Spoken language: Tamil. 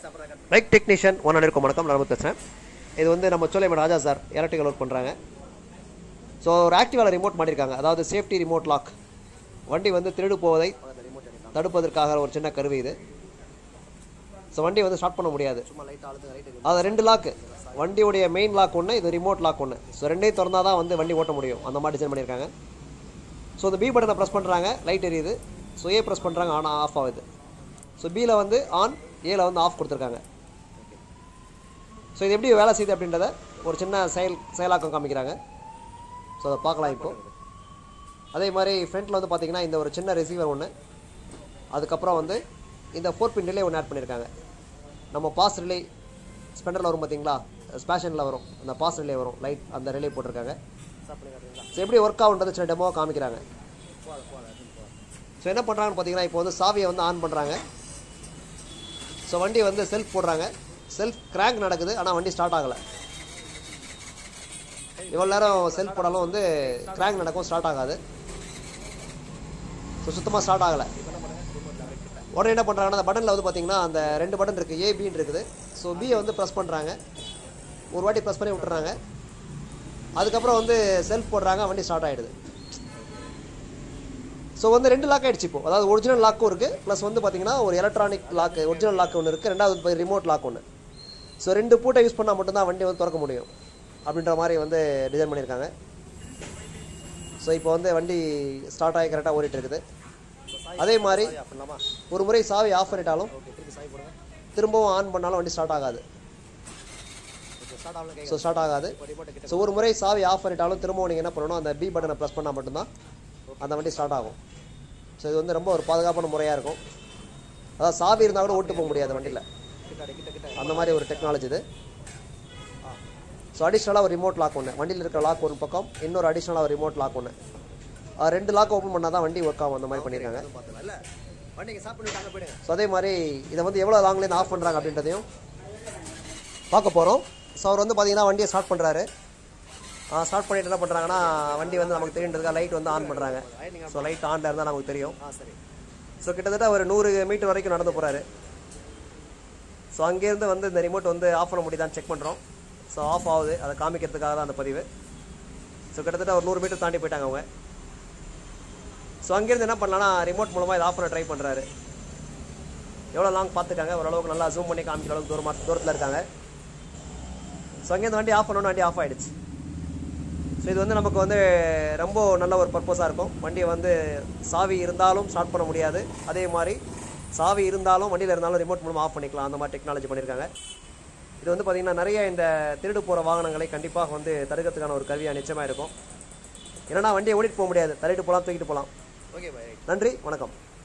பைக் டெக்னீஷியன் ஒன் இருக்கும் வணக்கம் நான் பேசுகிறேன் இது வந்து நம்ம Solaiman Raja sir electrical work பண்ணுறாங்க ஸோ ஒரு ஆக்டிவாவில் ரிமோட் மாட்டிருக்காங்க அதாவது சேஃப்டி ரிமோட் லாக் வண்டி வந்து திருடு போவதை தடுப்பதற்காக ஒரு சின்ன கருவி இது ஸோ வண்டி வந்து ஸ்டார்ட் பண்ண முடியாது அது ரெண்டு லாக்கு வண்டியுடைய மெயின் லாக் ஒன்று இது ரிமோட் லாக் ஒன்று ஸோ ரெண்டையும் திறந்தா தான் வந்து வண்டி ஓட்ட முடியும் அந்த மாதிரி டிசைன் பண்ணியிருக்காங்க ஸோ இந்த பி பட்டனை ப்ரெஸ் பண்ணுறாங்க லைட் எரியுது ஸோ ஏ ப்ரெஸ் பண்ணுறாங்க ஆன் ஆஃப் ஆகுது ஸோ பியில் வந்து ஆன் ஏல வந்து ஆஃப் கொடுத்துருக்காங்க ஸோ இது எப்படி வேலை செய்யுது அப்படின்றத ஒரு சின்ன செயல் செயலாக்கம் காமிக்கிறாங்க ஸோ அதை பார்க்கலாம் இப்போ அதே மாதிரி ஃப்ரண்ட்டில் வந்து பார்த்தீங்கன்னா இந்த ஒரு சின்ன ரிசீவர் ஒன்று அதுக்கப்புறம் வந்து இந்த ஃபோர் பின் ரிலே ஒன்று ஆட் பண்ணியிருக்காங்க நம்ம பாஸ் ரிலே ஸ்பெண்டரில் வரும் பார்த்தீங்களா ஸ்பேஷனில் வரும் அந்த பாஸ் ரிலே வரும் லைட் அந்த ரிலே போட்டிருக்காங்க ஸோ எப்படி ஒர்க் ஆகுன்றது சின்ன டெமோவாக காமிக்கிறாங்க ஸோ என்ன பண்ணுறாங்கன்னு பார்த்தீங்கன்னா இப்போ வந்து சாவியை வந்து ஆன் பண்ணுறாங்க ஸோ வண்டி வந்து செல்ஃப் போடுறாங்க செல்ஃப் கிராங்க் நடக்குது ஆனால் வண்டி ஸ்டார்ட் ஆகலை இவ்வளோ நேரம் செல்ஃப் போடாலும் வந்து கிராங்க் நடக்கும் ஸ்டார்ட் ஆகாது ஸோ சுத்தமாக ஸ்டார்ட் ஆகலை உடனே என்ன பண்ணுறாங்கன்னா அந்த பட்டனில் வந்து பார்த்தீங்கன்னா அந்த ரெண்டு பட்டன் இருக்குது ஏ பின்னு இருக்குது ஸோ பியை வந்து ப்ரெஸ் பண்ணுறாங்க ஒரு வாட்டி ப்ரெஸ் பண்ணி விட்டுறாங்க அதுக்கப்புறம் வந்து செல்ஃப் போடுறாங்க வண்டி ஸ்டார்ட் ஆகிடுது ஸோ வந்து ரெண்டு லாக் ஆயிடுச்சு இப்போ அதாவது ஒரிஜினல் லாக்கும் இருக்குது ப்ளஸ் வந்து பார்த்தீங்கன்னா ஒரு எலக்ட்ரானிக் லாக் ஒரிஜினல் லாக் ஒன்று இருக்குது ரெண்டாவது ரிமோட் லாக் ஒன்று ஸோ ரெண்டு பூட்டை யூஸ் பண்ணால் மட்டும்தான் வண்டி வந்து திறக்க முடியும் அப்படின்ற மாதிரி வந்து டிசைன் பண்ணியிருக்காங்க ஸோ இப்போ வந்து வண்டி ஸ்டார்ட் ஆகி கரெக்டாக ஓடிட்டு இருக்குது அதே மாதிரி ஒரு முறை சாவி ஆஃப் பண்ணிட்டாலும் திரும்பவும் ஆன் பண்ணாலும் வண்டி ஸ்டார்ட் ஆகாது ஸோ ஸ்டார்ட் ஆகாது ஸோ ஒரு முறை சாவி ஆஃப் பண்ணிட்டாலும் திரும்பவும் நீங்கள் என்ன பண்ணணும் அந்த பி பட்டனை ப்ரெஸ் பண்ணால் மட்டும்தான் அந்த வண்டி ஸ்டார்ட் ஆகும் ஸோ இது வந்து ரொம்ப ஒரு பாதுகாப்பான முறையாக இருக்கும் அதாவது சாவி இருந்தால் கூட ஓட்டு போக முடியாது வண்டியில் அந்த மாதிரி ஒரு டெக்னாலஜி இது ஸோ அடிஷ்னலாக ஒரு ரிமோட் லாக் ஒன்று வண்டியில் இருக்கிற லாக் ஒரு பக்கம் இன்னொரு அடிஷ்னலாக ஒரு ரிமோட் லாக் ஒன்று ரெண்டு லாக் ஓப்பன் பண்ணால் தான் வண்டி ஒர்க் ஆகும் அந்த மாதிரி பண்ணியிருக்காங்க ஸோ அதே மாதிரி இதை வந்து எவ்வளோ லாங்லேருந்து ஆஃப் பண்ணுறாங்க அப்படின்றதையும் பார்க்க போகிறோம் ஸோ அவர் வந்து பார்த்தீங்கன்னா வண்டியை ஸ்டார்ட் பண்ணுறாரு ஸ்டார்ட் பண்ணிட்டு என்ன பண்ணுறாங்கன்னா வண்டி வந்து நமக்கு தெரியுன்றதுக்காக லைட் வந்து ஆன் பண்ணுறாங்க ஸோ லைட் ஆனில் இருந்தால் நமக்கு தெரியும் ஸோ கிட்டத்தட்ட ஒரு நூறு மீட்டர் வரைக்கும் நடந்து போகிறாரு ஸோ அங்கேருந்து வந்து இந்த ரிமோட் வந்து ஆஃப் பண்ண முடியுதான்னு செக் பண்ணுறோம் ஸோ ஆஃப் ஆகுது அதை காமிக்கிறதுக்காக தான் அந்த பதிவு ஸோ கிட்டத்தட்ட ஒரு நூறு மீட்டர் தாண்டி போயிட்டாங்க அவங்க ஸோ அங்கேருந்து என்ன பண்ணலாம்னா ரிமோட் மூலமாக இதை ஆஃப் பண்ண ட்ரை பண்ணுறாரு எவ்வளோ லாங் பார்த்துக்காங்க ஓரளவுக்கு நல்லா ஜூம் பண்ணி காமிக்கிற அளவுக்கு தூரமாக தூரத்தில் இருக்காங்க ஸோ அங்கேருந்து வண்டி ஆஃப் பண்ணோன்னு வண்டி ஆஃப் ஆகிடுச்சு ஸோ இது வந்து நமக்கு வந்து ரொம்ப நல்ல ஒரு பர்பஸாக இருக்கும் வண்டியை வந்து சாவி இருந்தாலும் ஸ்டார்ட் பண்ண முடியாது அதே மாதிரி சாவி இருந்தாலும் வண்டியில் இருந்தாலும் ரிமோட் மூலமாக ஆஃப் பண்ணிக்கலாம் அந்த மாதிரி டெக்னாலஜி பண்ணியிருக்காங்க இது வந்து பார்த்திங்கன்னா நிறைய இந்த திருடு போகிற வாகனங்களை கண்டிப்பாக வந்து தடுக்கிறதுக்கான ஒரு கருவியாக நிச்சயமாக இருக்கும் ஏன்னா வண்டியை ஓடிட்டு போக முடியாது தள்ளிட்டு போகலாம் தூக்கிட்டு போகலாம் ஓகே பாய் நன்றி வணக்கம்